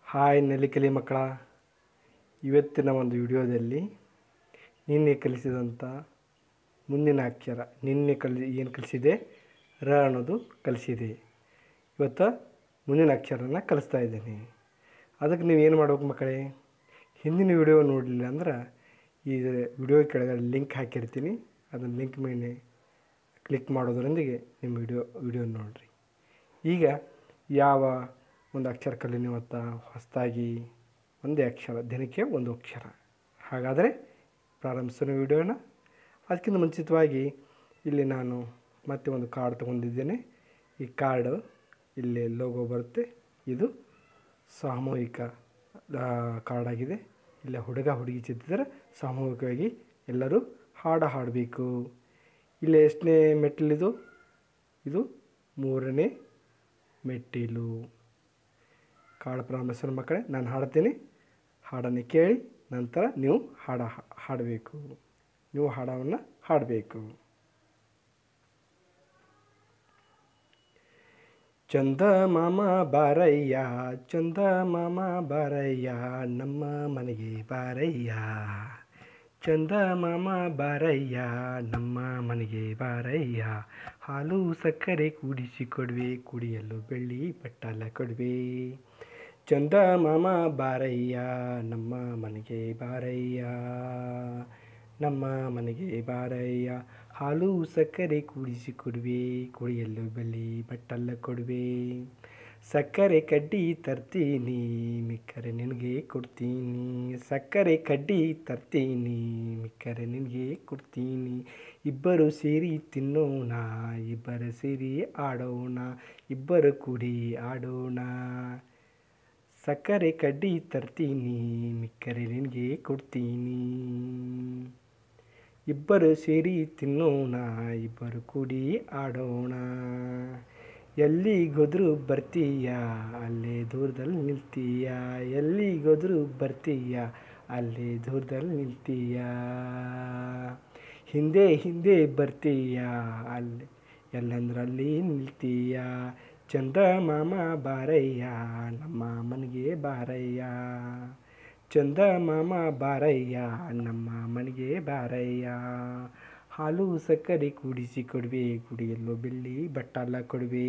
hi ನೆಲಿಕಲಿ ಮಕ್ಕಳ ಇವತ್ತಿನ ಒಂದು ವಿಡಿಯೋದಲ್ಲಿ ನಿನ್ನೆ ಕಲಿಸಿದಂಥ ಮುಂದಿನ ಅಕ್ಷರ ನಿನ್ನೆ ಕಲಿ ಏನು ಕಲಿಸಿದೆ ರ ಅನ್ನೋದು ಕಲಿಸಿದೆ ಇವತ್ತು ಮುಂದಿನ ಅಕ್ಷರನ ಕಲಿಸ್ತಾ ಇದ್ದೀನಿ ಅದಕ್ಕೆ ನೀವು ಏನು ಮಾಡ್ಬೇಕು ಮಕ್ಕಳೇ ಹಿಂದಿನ ವಿಡಿಯೋ ನೋಡಲಿಲ್ಲ ಅಂದ್ರೆ ಈ ವಿಡಿಯೋ ಕೆಳಗಡೆ ಲಿಂಕ್ ಹಾಕಿರ್ತೀನಿ ಅದನ್ನು ಲಿಂಕ್ ಮೇಲೆ ಕ್ಲಿಕ್ ಮಾಡೋದರೊಂದಿಗೆ ನಿಮ್ಮ ವಿಡಿಯೋ ವಿಡಿಯೋ ನೋಡಿರಿ ಈಗ ಯಾವ ಒಂದು ಅಕ್ಷರ ಕಲಿನಿವತ್ತ ಹೊಸದಾಗಿ ಒಂದೇ ಅಕ್ಷರ ದಿನಕ್ಕೆ ಒಂದು ಅಕ್ಷರ ಹಾಗಾದರೆ ಪ್ರಾರಂಭಿಸೋಣ ವಿಡಿಯೋನ ಅದಕ್ಕಿಂತ ಮುಂಚಿತವಾಗಿ ಇಲ್ಲಿ ನಾನು ಮತ್ತೆ ಒಂದು ಕಾರ್ಡ್ ತೊಗೊಂಡಿದ್ದೇನೆ ಈ ಕಾರ್ಡು ಇಲ್ಲಿ ಲೋಗೋ ಬರುತ್ತೆ ಇದು ಸಾಮೂಹಿಕ ಆ, ಕಾರ್ಡ್ ಆಗಿದೆ ಇಲ್ಲ ಹುಡುಗ ಹುಡುಗಿ ಚಿತ್ತಿದ್ರೆ ಸಾಮೂಹಿಕವಾಗಿ ಎಲ್ಲರೂ ಹಾಡು ಹಾಡಬೇಕು ಇಲ್ಲಿ ಎಷ್ಟನೇ ಮೆಟ್ಟಿಲಿದು ಇದು ಮೂರನೇ ಮೆಟ್ಟಿಲು ಕಾಡು ಪ್ರಾರಂಭಿಸೋಣ ಮಕ್ಕಳೇ ನಾನು ಹಾಡ್ತೀನಿ ಹಾಡನ್ನು ಕೇಳಿ ನಂತರ ನೀವು ಹಾಡ ಹಾಡಬೇಕು ನೀವು ಹಾಡವನ್ನು ಹಾಡಬೇಕು ಚಂದ ಮಾಮ ಬಾರಯ್ಯ ಚಂದ ಮಾಮ ಬಾರಯ್ಯ ನಮ್ಮ ಮನೆಗೆ ಬಾರಯ್ಯ ಚಂದ ಮಾಮ ಬಾರಯ್ಯ ನಮ್ಮ ಮನೆಗೆ ಬಾರಯ್ಯ ಹಾಲು ಸಕ್ಕರೆ ಕೂಡಿಸಿ ಕೊಡುವೆ ಕುಡಿಯಲು ಬೆಳ್ಳಿ ಬಟ್ಟಲ ಕೊಡುವೆ ಚಂದ ಮಾಮ ಬಾರಯ್ಯ ನಮ್ಮ ಮನೆಗೆ ಬಾರಯ್ಯ ನಮ್ಮ ಮನೆಗೆ ಬಾರಯ್ಯ ಹಾಲು ಸಕ್ಕರೆ ಕೂಡಿಸಿ ಕೊಡುವೆ ಕುಡಿಯಲು ಬೆಳ್ಳಿ ಬಟ್ಟಲ್ಲ ಕೊಡುವೆ ಸಕ್ಕರೆ ಕಡ್ಡಿ ತರ್ತೀನಿ ಮಿಕ್ಕರೆ ನಿನಗೆ ಕೊಡ್ತೀನಿ ಸಕ್ಕರೆ ಕಡ್ಡಿ ತರ್ತೀನಿ ಮಿಕ್ಕರೆ ನಿನಗೆ ಕೊಡ್ತೀನಿ ಇಬ್ಬರು ಸೇರಿ ತಿನ್ನೋಣ ಇಬ್ಬರು ಸೇರಿ ಆಡೋಣ ಇಬ್ಬರು ಕೂಡಿ ಆಡೋಣ ಸಕ್ಕರೆ ಕಡ್ಡಿ ತರ್ತೀನಿ ಮಿಕ್ಕರೆ ನಿನಗೆ ಕೊಡ್ತೀನಿ ಇಬ್ಬರು ಸೇರಿ ತಿನ್ನೋಣ ಇಬ್ಬರು ಕೂಡಿ ಆಡೋಣ ಎಲ್ಲಿಗೋದ್ರೂ ಬರ್ತೀಯ ಅಲ್ಲೇ ದೂರದಲ್ಲಿ ನಿಲ್ತೀಯ ಎಲ್ಲಿಗೋದ್ರೂ ಬರ್ತೀಯ ಅಲ್ಲೇ ದೂರದಲ್ಲಿ ನಿಲ್ತೀಯ ಹಿಂದೆ ಹಿಂದೆ ಬರ್ತೀಯ ಅಲ್ಲಿ ಎಲ್ಲಂದ್ರಲ್ಲಿ ನಿಲ್ತೀಯ ಚಂದ ಮಾಮ ಬಾರಯ್ಯ ನಮ್ಮ ಮನೆಗೆ ಬಾರಯ್ಯ ಚಂದ ಮಾಮ ಬಾರಯ್ಯ ನಮ್ಮ ಮನೆಗೆ ಬಾರಯ್ಯ ಹಾಲು ಸಕ್ಕರೆ ಕೂಡಿಸಿ ಕೊಡುವೆ ಕುಡಿಯಲು ಬೆಳ್ಳಿ ಬಟ್ಟಲ್ಲ ಕೊಡುವೆ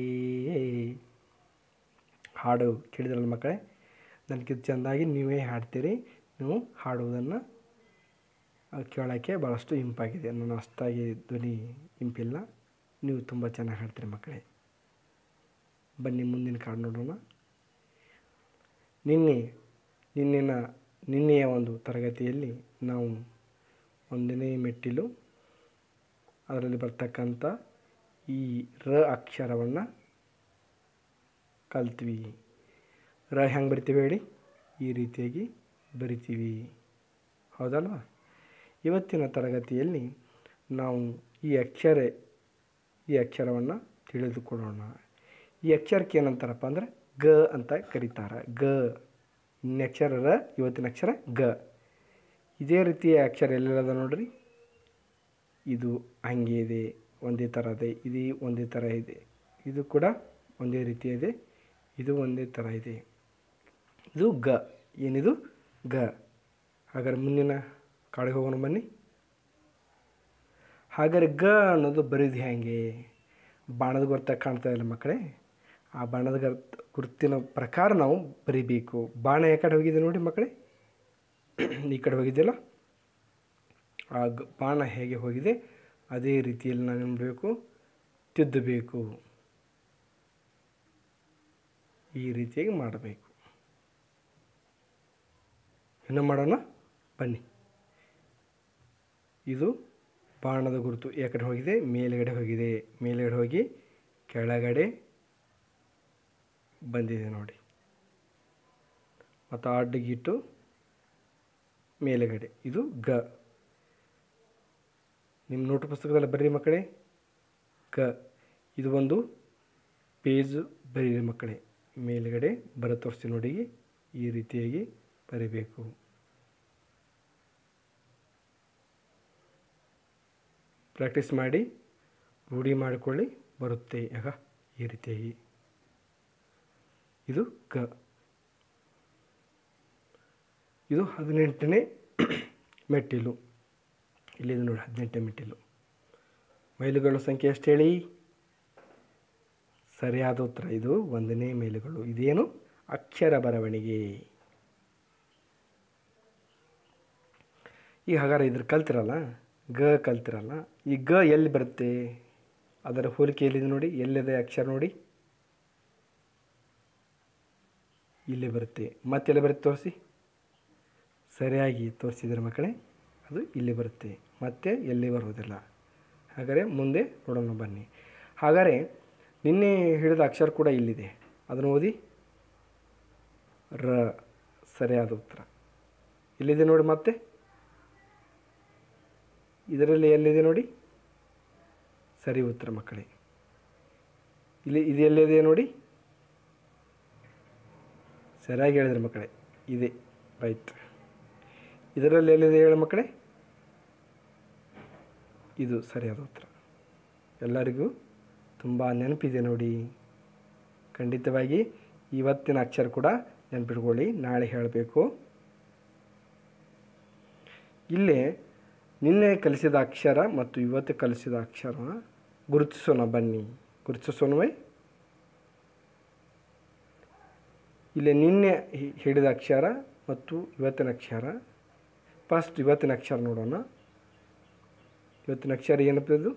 ಹಾಡು ಕೇಳಿದ್ರಲ್ಲ ಮಕ್ಕಳೇ ನನಗಿದು ಚೆಂದಾಗಿ ನೀವೇ ಹಾಡ್ತೀರಿ ನೀವು ಹಾಡುವುದನ್ನು ಕೇಳೋಕ್ಕೆ ಭಾಳಷ್ಟು ಇಂಪಾಗಿದೆ ನಾನು ಅಷ್ಟಾಗಿ ಧ್ವನಿ ಇಂಪಿಲ್ಲ ನೀವು ತುಂಬ ಚೆನ್ನಾಗಿ ಹಾಡ್ತೀರಿ ಮಕ್ಕಳೇ ಬನ್ನಿ ಮುಂದಿನ ಕಾಡು ನೋಡೋಣ ನಿನ್ನೆ ನಿನ್ನಿನ ನಿನ್ನೆಯ ಒಂದು ತರಗತಿಯಲ್ಲಿ ನಾವು ಒಂದನೇ ಮೆಟ್ಟಿಲು ಅದರಲ್ಲಿ ಬರ್ತಕ್ಕಂಥ ಈ ರ ಅಕ್ಷರವನ್ನು ಕಲ್ತ್ವಿ ರ ಹೆಂಗೆ ಬರಿತೀವಿ ಹೇಳಿ ಈ ರೀತಿಯಾಗಿ ಬರಿತೀವಿ ಹೌದಲ್ವಾ ಇವತ್ತಿನ ತರಗತಿಯಲ್ಲಿ ನಾವು ಈ ಅಕ್ಷರ ಈ ಅಕ್ಷರವನ್ನು ತಿಳಿದುಕೊಳ್ಳೋಣ ಈ ಅಕ್ಷರಕ್ಕೆ ಏನಂತಾರಪ್ಪ ಅಂದರೆ ಗ ಅಂತ ಕರೀತಾರೆ ಗ ಇನ್ನ ಅಕ್ಷರ ರ ಇವತ್ತಿನ ಅಕ್ಷರ ಗ ಇದೇ ರೀತಿಯ ಅಕ್ಷರ ಎಲ್ಲೆಲ್ಲದ ನೋಡ್ರಿ ಇದು ಹಂಗೆ ಇದೆ ಒಂದೇ ಥರ ಇದೆ ಇದು ಒಂದೇ ಥರ ಇದೆ ಇದು ಕೂಡ ಒಂದೇ ರೀತಿ ಇದೆ ಇದು ಒಂದೇ ಥರ ಇದೆ ಇದು ಗ ಏನಿದು ಗ ಹಾಗಾದ್ರೆ ಮುಂದಿನ ಕಾಡಿಗೆ ಹೋಗೋಣ ಬನ್ನಿ ಹಾಗಾದ್ರೆ ಗ ಅನ್ನೋದು ಬರೀದು ಹೇಗೆ ಬಾಣದ ಗುರ್ತ ಕಾಣ್ತಾ ಇಲ್ಲ ಮಕ್ಕಳೇ ಆ ಬಾಣದ ಗರ್ತ ಗುರುತಿನ ಪ್ರಕಾರ ನಾವು ಬರಿಬೇಕು ಬಾಣ ಯಾವ ಕಡೆ ಹೋಗಿದೆ ನೋಡಿ ಮಕ್ಕಳೇ ಈ ಕಡೆ ಹೋಗಿದೆಯಲ್ಲ ಆ ಗ ಬಾಣ ಹೇಗೆ ಹೋಗಿದೆ ಅದೇ ರೀತಿಯಲ್ಲಿ ನಾವು ಏನು ಮಾಡಬೇಕು ತಿದ್ದಬೇಕು ಈ ರೀತಿಯಾಗಿ ಮಾಡಬೇಕು ಇನ್ನು ಮಾಡೋಣ ಬನ್ನಿ ಇದು ಬಾಣದ ಗುರುತು ಈ ಕಡೆ ಹೋಗಿದೆ ಮೇಲುಗಡೆ ಹೋಗಿದೆ ಮೇಲುಗಡೆ ಹೋಗಿ ಕೆಳಗಡೆ ಬಂದಿದೆ ನೋಡಿ ಮತ್ತು ಅಡ್ಡಗಿಟ್ಟು ಮೇಲುಗಡೆ ಇದು ಗ ನಿಮ್ಮ ನೋಟು ಪುಸ್ತಕದಲ್ಲಿ ಬರ್ರಿ ಮಕ್ಕಳೇ ಗ ಇದು ಒಂದು ಪೇಜ್ ಬರೀರಿ ಮಕ್ಕಳೇ ಮೇಲುಗಡೆ ಬರ ತೋರಿಸಿ ನೋಡಿ ಈ ರೀತಿಯಾಗಿ ಬರಿಬೇಕು ಪ್ರಾಕ್ಟೀಸ್ ಮಾಡಿ ರೂಢಿ ಮಾಡಿಕೊಳ್ಳಿ ಬರುತ್ತೆ ಆಗ ಈ ರೀತಿಯಾಗಿ ಇದು ಗ ಇದು ಹದಿನೆಂಟನೇ ಮೆಟ್ಟಿಲು ಇಲ್ಲಿದೆ ನೋಡಿ ಹದಿನೆಂಟನೇ ಮೆಟ್ಟಿಲು ಮೈಲುಗಳ ಸಂಖ್ಯೆ ಎಷ್ಟು ಹೇಳಿ ಸರಿಯಾದ ಉತ್ತರ ಇದು ಒಂದನೇ ಮೈಲುಗಳು ಇದೇನು ಅಕ್ಷರ ಬರವಣಿಗೆ ಈಗ ಹಾಗಾದ್ರೆ ಇದ್ರ ಕಲ್ತಿರಲ್ಲ ಗ ಕಲ್ತಿರಲ್ಲ ಈ ಗ ಎಲ್ಲಿ ಬರುತ್ತೆ ಅದರ ಹೋಲಿಕೆ ಎಲ್ಲಿದೆ ನೋಡಿ ಎಲ್ಲಿದೆ ಅಕ್ಷರ ನೋಡಿ ಇಲ್ಲಿ ಬರುತ್ತೆ ಮತ್ತೆಲ್ಲಿ ಬರುತ್ತೆ ತೋರಿಸಿ ಸರಿಯಾಗಿ ತೋರಿಸಿದ್ರೆ ಮಕ್ಕಳೇ ಅದು ಇಲ್ಲಿ ಬರುತ್ತೆ ಮತ್ತೆ ಎಲ್ಲಿ ಬರುವುದಿಲ್ಲ ಹಾಗಾದರೆ ಮುಂದೆ ನೋಡೋಣ ಬನ್ನಿ ಹಾಗಾದರೆ ನಿನ್ನೆ ಹೇಳಿದ ಅಕ್ಷರ ಕೂಡ ಇಲ್ಲಿದೆ ಅದನ್ನು ಓದಿ ರ ಸರಿಯಾದ ಉತ್ತರ ಇಲ್ಲಿದೆ ನೋಡಿ ಮತ್ತೆ ಇದರಲ್ಲಿ ಎಲ್ಲಿದೆ ನೋಡಿ ಸರಿ ಉತ್ತರ ಮಕ್ಕಳೇ ಇಲ್ಲಿ ಇದು ಎಲ್ಲಿದೆ ನೋಡಿ ಸರಿಯಾಗಿ ಹೇಳಿದ್ರೆ ಮಕ್ಕಳೇ ಇದೆ ರೈಟ್ ಇದರಲ್ಲಿ ಎಲ್ಲಿದೆ ಹೇಳಿ ಮಕ್ಕಳೇ ಇದು ಸರಿಯಾದ ಉತ್ತರ ಎಲ್ಲರಿಗೂ ತುಂಬ ನೆನಪಿದೆ ನೋಡಿ ಖಂಡಿತವಾಗಿ ಇವತ್ತಿನ ಅಕ್ಷರ ಕೂಡ ನೆನಪಿಟ್ಕೊಳ್ಳಿ ನಾಳೆ ಹೇಳಬೇಕು ಇಲ್ಲೇ ನಿನ್ನೆ ಕಲಿಸಿದ ಅಕ್ಷರ ಮತ್ತು ಇವತ್ತು ಕಲಿಸಿದ ಅಕ್ಷರ ಗುರುತಿಸೋಣ ಬನ್ನಿ ಗುರುತಿಸೋಣವೇ ಇಲ್ಲಿ ನಿನ್ನೆ ಹಿ- ಹಿಡಿದ ಅಕ್ಷರ ಮತ್ತು ಇವತ್ತಿನ ಅಕ್ಷರ ಫಸ್ಟ್ ಇವತ್ತಿನ ಅಕ್ಷರ ನೋಡೋಣ ಇವತ್ತಿನ ಅಕ್ಷರ ಏನಪ್ಪ ಇದು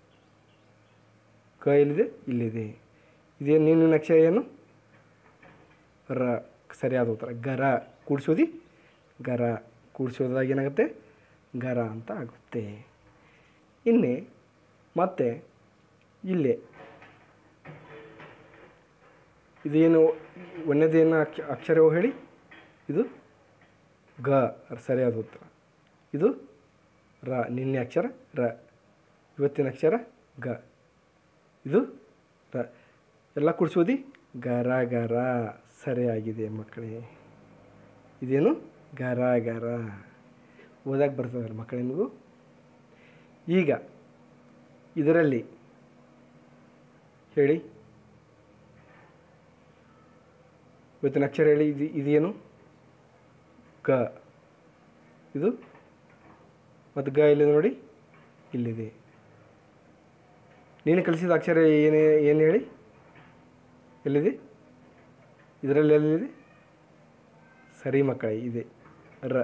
ಕ ಎಲ್ಲಿದೆ ಇಲ್ಲಿದೆ ಇದೇನು ನಿನ್ನಿನ ಅಕ್ಷರ ಏನು ರ ಸರಿಯಾದ ಉತ್ತರ ಗರ ಕೂಡಿಸೋದಿ ಗರ ಕೂಡಿಸೋದಾಗ ಏನಾಗುತ್ತೆ ಗರ ಅಂತ ಆಗುತ್ತೆ ಇನ್ನೆ ಮತ್ತೆ ಇಲ್ಲೇ ಇದೇನು ಒಂದನೇದೇನು ಅಕ್ಷ ಅಕ್ಷರ ಹೇಳಿ ಇದು ಗ ಸರಿಯಾದ ಉತ್ತರ ಇದು ರ ನಿನ್ನೆ ಅಕ್ಷರ ರ ಇವತ್ತಿನ ಅಕ್ಷರ ಗ ಇದು ರ ಎಲ್ಲ ಕೂಡಿಸೋದಿ ಗರ ಗರ ಸರಿಯಾಗಿದೆ ಮಕ್ಕಳೇ ಇದೇನು ಗರ ಗರ ಓದಕ್ಕೆ ಬರ್ತದಲ್ಲ ಮಕ್ಕಳು ನಿಮಗೂ ಈಗ ಇದರಲ್ಲಿ ಹೇಳಿ ಇವತ್ತಿನ ಅಕ್ಷರ ಹೇಳಿ ಇದು ಇದೇನು ಗ ಇದು ಮತ್ತು ಗ ಇಲ್ಲಿದೆ ನೋಡಿ ಇಲ್ಲಿದೆ ನೀನು ಕಲಿಸಿದ ಅಕ್ಷರ ಏನೇ ಏನು ಹೇಳಿ ಎಲ್ಲಿದೆ ಇದರಲ್ಲಿ ಎಲ್ಲಿದೆ ಸರಿ ಮಕ್ಕಳೇ ಇದೆ ರ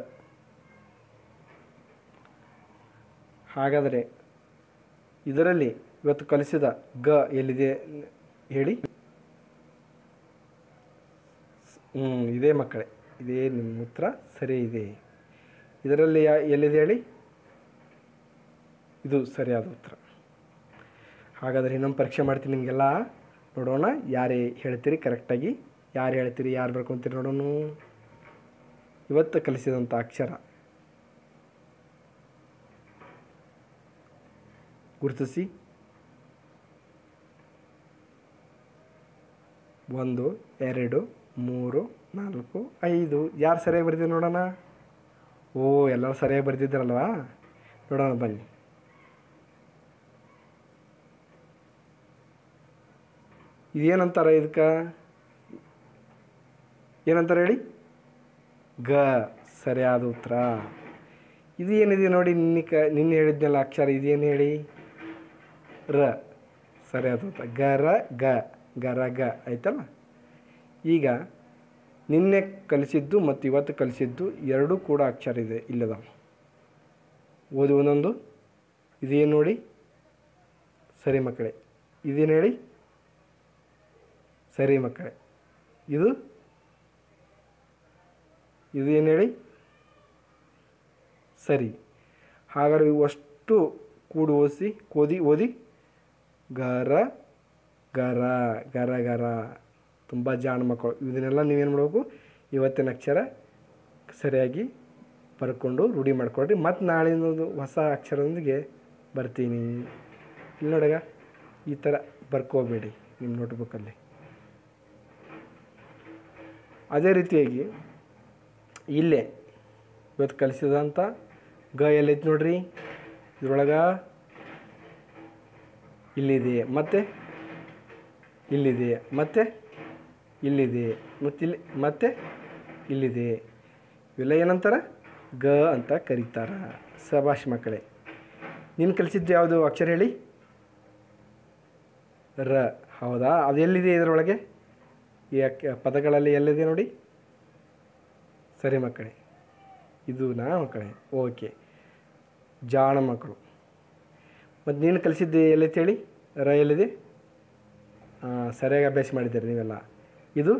ಹಾಗಾದರೆ ಇದರಲ್ಲಿ ಇವತ್ತು ಕಲಿಸಿದ ಗ ಎಲ್ಲಿದೆ ಹೇಳಿ ಹ್ಞೂ ಇದೇ ಮಕ್ಕಳೇ ಇದೇ ನಿಮ್ಮ ಉತ್ತರ ಸರಿ ಇದೆ ಇದರಲ್ಲಿ ಯಾ ಎಲ್ಲಿದೆ ಹೇಳಿ ಇದು ಸರಿಯಾದ ಉತ್ತರ ಹಾಗಾದರೆ ಇನ್ನೊಂದು ಪರೀಕ್ಷೆ ಮಾಡ್ತೀನಿ ನಿಮಗೆಲ್ಲ ನೋಡೋಣ ಯಾರೇ ಹೇಳ್ತೀರಿ ಕರೆಕ್ಟಾಗಿ ಯಾರು ಹೇಳ್ತೀರಿ ಯಾರು ಬರ್ಕೊತೀರಿ ನೋಡೋಣ ಇವತ್ತು ಕಲಿಸಿದಂಥ ಅಕ್ಷರ ಗುರುತಿಸಿ ಒಂದು ಎರಡು ಮೂರು ನಾಲ್ಕು ಐದು ಯಾರು ಸರಿಯಾಗಿ ಬರ್ತಿದ್ರು ನೋಡೋಣ ಓ ಎಲ್ಲರೂ ಸರಿಯಾಗಿ ಬರ್ತಿದ್ದಾರಲ್ವಾ ನೋಡೋಣ ಬನ್ನಿ ಇದೇನಂತಾರ ಇದಕ್ಕೆ ಏನಂತಾರೆ ಹೇಳಿ ಗ ಸರಿಯಾದ ಉತ್ತರ ಇದು ಏನಿದೆ ನೋಡಿ ನಿನ್ನೆ ಕ ನಿನ್ನೆ ಹೇಳಿದ್ನಲ್ಲ ಅಕ್ಷರ ಇದೇನು ಹೇಳಿ ರ ಸರಿಯಾದ ಉತ್ತರ ಗ ರ ಗ ಗರ ಗ ಆಯ್ತಲ್ಲ ಈಗ ನಿನ್ನೆ ಕಲಿಸಿದ್ದು ಮತ್ತು ಇವತ್ತು ಕಲಿಸಿದ್ದು ಎರಡೂ ಕೂಡ ಅಕ್ಷರ ಇದೆ ಇಲ್ಲದಾವ ಓದಿ ಒಂದೊಂದು ಇದೇನು ನೋಡಿ ಸರಿ ಮಕ್ಕಳೇ ಇದೇನು ಹೇಳಿ ಸರಿ ಮಕ್ಕಳೇ ಇದು ಇದು ಏನು ಹೇಳಿ ಸರಿ ಹಾಗಾದ್ರೆ ಇವಷ್ಟು ಕೂಡಿ ಓದಿಸಿ ಓದಿ ಓದಿ ಗರ ಗರ ಗರ ಗರ ತುಂಬ ಜಾಣ ಮಕ್ಕಳು ಇದನ್ನೆಲ್ಲ ನೀವೇನು ಮಾಡಬೇಕು ಇವತ್ತಿನ ಅಕ್ಷರ ಸರಿಯಾಗಿ ಬರ್ಕೊಂಡು ರೂಢಿ ಮಾಡ್ಕೊಳ್ರಿ ಮತ್ತು ನಾಳಿನದು ಹೊಸ ಅಕ್ಷರದೊಂದಿಗೆ ಬರ್ತೀನಿ ಇಲ್ಲಿ ನೋಡಗ ಈ ಥರ ಬರ್ಕೋಬೇಡಿ ನಿಮ್ಮ ನೋಟ್ಬುಕ್ಕಲ್ಲಿ ಅದೇ ರೀತಿಯಾಗಿ ಇಲ್ಲೇ ಇವತ್ತು ಕಲಿಸಿದಂಥ ಗ ಎಲ್ಲೈತೆ ನೋಡ್ರಿ ಇದ್ರೊಳಗೆ ಇಲ್ಲಿದೆ ಮತ್ತೆ ಇಲ್ಲಿದೆ ಮತ್ತೆ ಇಲ್ಲಿದೆ ಮತ್ತು ಇಲ್ಲಿ ಮತ್ತೆ ಇಲ್ಲಿದೆ ಇವೆಲ್ಲ ಏನಂತಾರೆ ಗ ಅಂತ ಕರೀತಾರೆ ಸಭಾಷ್ ಮಕ್ಕಳೇ ನೀನು ಕಲಿಸಿದ್ದು ಯಾವುದು ಅಕ್ಷರ ಹೇಳಿ ರ ಹೌದಾ ಅದು ಎಲ್ಲಿದೆ ಇದರೊಳಗೆ ಈ ಅಕ್- ಪದಗಳಲ್ಲಿ ಎಲ್ಲಿದೆ ನೋಡಿ ಸರಿ ಮಕ್ಕಳೇ ಇದು ನಾ ಮಕ್ಕಳೇ ಓಕೆ ಜಾಣ ಮಕ್ಕಳು ಮತ್ತು ನೀನು ಕಲಿಸಿದ್ದು ಎಲ್ಲೈತೆ ಹೇಳಿ ರ ಎಲ್ಲಿದೆ ಹಾಂ ಸರಿಯಾಗಿ ಅಭ್ಯಾಸ ಮಾಡಿದ್ದೀರಿ ನೀವೆಲ್ಲ ಇದು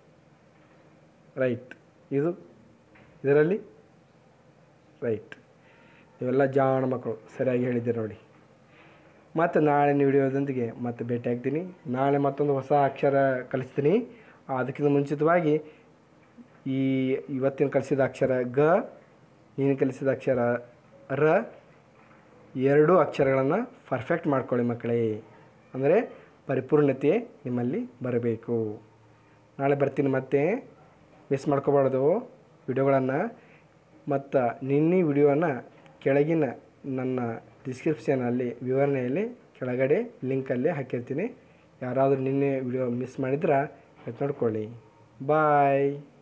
ರೈಟ್ ಇದು ಇದರಲ್ಲಿ ರೈಟ್ ನೀವೆಲ್ಲ ಜಾಣ ಮಕ್ಕಳು ಸರಿಯಾಗಿ ಹೇಳಿದ್ದೀರಿ ನೋಡಿ ಮತ್ತು ನಾಳಿನ ವಿಡಿಯೋದೊಂದಿಗೆ ಮತ್ತೆ ಭೇಟಿ ಆಗ್ತೀನಿ ನಾಳೆ ಮತ್ತೊಂದು ಹೊಸ ಅಕ್ಷರ ಕಲಿಸ್ತೀನಿ ಅದಕ್ಕಿಂತ ಮುಂಚಿತವಾಗಿ ಈ ಇವತ್ತಿನ ಕಲಿಸಿದ ಅಕ್ಷರ ಗ ನೀನು ಕಲಿಸಿದ ಅಕ್ಷರ ರ ಎರಡೂ ಅಕ್ಷರಗಳನ್ನು ಪರ್ಫೆಕ್ಟ್ ಮಾಡ್ಕೊಳ್ಳಿ ಮಕ್ಕಳೇ ಅಂದರೆ ಪರಿಪೂರ್ಣತೆ ನಿಮ್ಮಲ್ಲಿ ಬರಬೇಕು ನಾಳೆ ಬರ್ತೀನಿ ಮತ್ತೆ ಮಿಸ್ ಮಾಡ್ಕೋಬಾರ್ದು ವಿಡಿಯೋಗಳನ್ನು ಮತ್ತು ನಿನ್ನೆ ವಿಡಿಯೋನ ಕೆಳಗಿನ ನನ್ನ ಡಿಸ್ಕ್ರಿಪ್ಷನಲ್ಲಿ ವಿವರಣೆಯಲ್ಲಿ ಕೆಳಗಡೆ ಲಿಂಕಲ್ಲಿ ಹಾಕಿರ್ತೀನಿ ಯಾರಾದರೂ ನಿನ್ನೆ ವಿಡಿಯೋ ಮಿಸ್ ಮಾಡಿದ್ರೆ ಎದ್ದು ನೋಡ್ಕೊಳ್ಳಿ ಬಾಯ್